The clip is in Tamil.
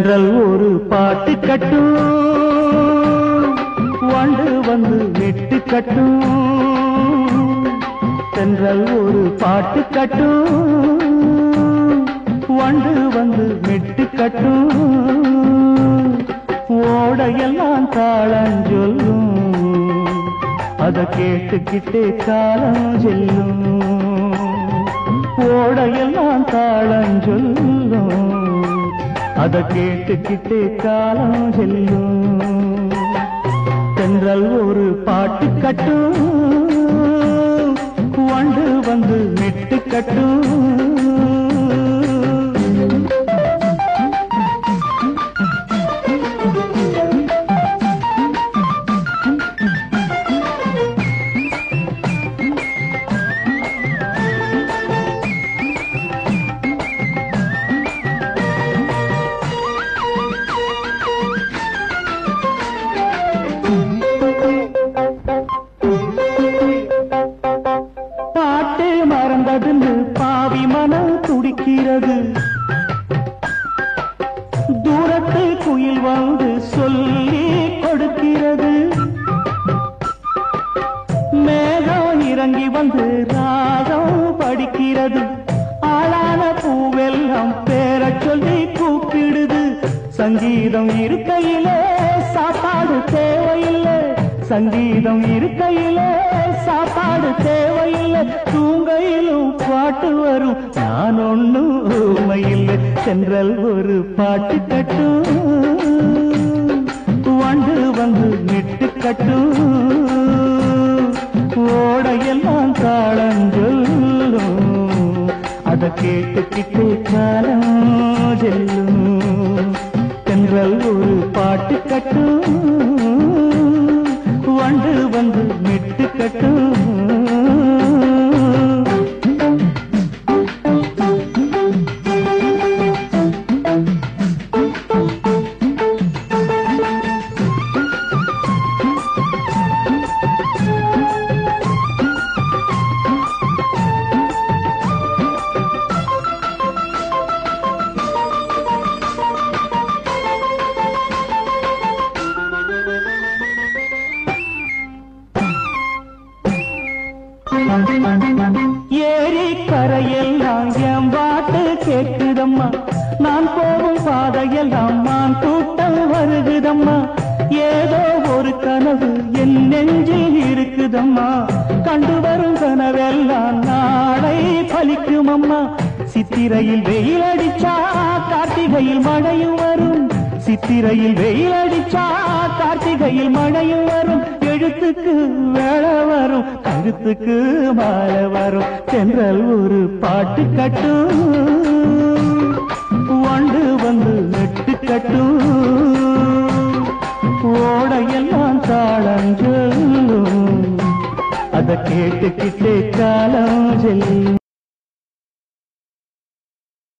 தென்றல் ஒரு பாட்டு கட்டும் வண்டு வந்து மெட்டு கட்டும் தென்றல் ஒரு பாட்டு கட்டும் வண்டு வந்து மெட்டு கட்டும் ஓடையெல்லாம் தாளம் சொல்லும் அத கேட்டுக்கிட்டே காலம் செல்லும் ஓடையெல்லாம் தாளம் சொல்லும் அத கேட்டுக்கிட்டே காலம் செல்லும் தென்றல் ஒரு பாட்டு கட்டும் வண்டு வந்து மெட்டு கட்டும் பாட்டு மறந்ததுன்னு பாவி மனம் துடிக்கிறது தூரத்து குயில் வந்து சொல்லி கொடுக்கிறது மேகம் இறங்கி வந்து ராகம் படிக்கிறது ஆளான பூவெல்லாம் பேரச் சொல்லி கூப்பிடுது சங்கீதம் இருக்கையிலே சாப்பாடு தேவையில்லை சங்கீதம் இருக்கையிலே சாப்பாடு தேவையில்லை தூங்கையிலும் பாட்டு வரும் நான் ஒண்ணும் ஊமையில்லை சென்றல் ஒரு பாட்டு கட்டும் வண்டு வந்து நிட்டு கட்டும் ஓடையெல்லாம் தாளம் சொல்லும் அத கேட்டுக்கிட்டே காலம் செல்லும் தென்றல் ஒரு பாட்டு கட்டும் வண்டு வந்து மெட்டு கட்டும் ஏரி கரையெல்லாம் என் பாட்டு கேட்குதம்மா நான் போகும் பாதையெல்லாம் மான் கூட்டம் வருகுதம்மா ஏதோ ஒரு கனவு என் நெஞ்சில் இருக்குதம்மா கண்டு வரும் கனவெல்லாம் நாளை பலிக்குமம்மா சித்திரையில் வெயில் அடிச்சா கார்த்திகையில் மழையும் வரும் சித்திரையில் வெயில் அடிச்சா கார்த்திகையில் மழையும் வரும் எழுத்துக்கு வேலை வரும் கழுத்துக்கு மாலை வரும் தென்றல் ஒரு பாட்டு கட்டும் வண்டு வந்து நெட்டு கட்டும் ஓடையெல்லாம் தாளம் சொல்லும் அத கேட்டுக்கிட்டே காலம் செல்லும்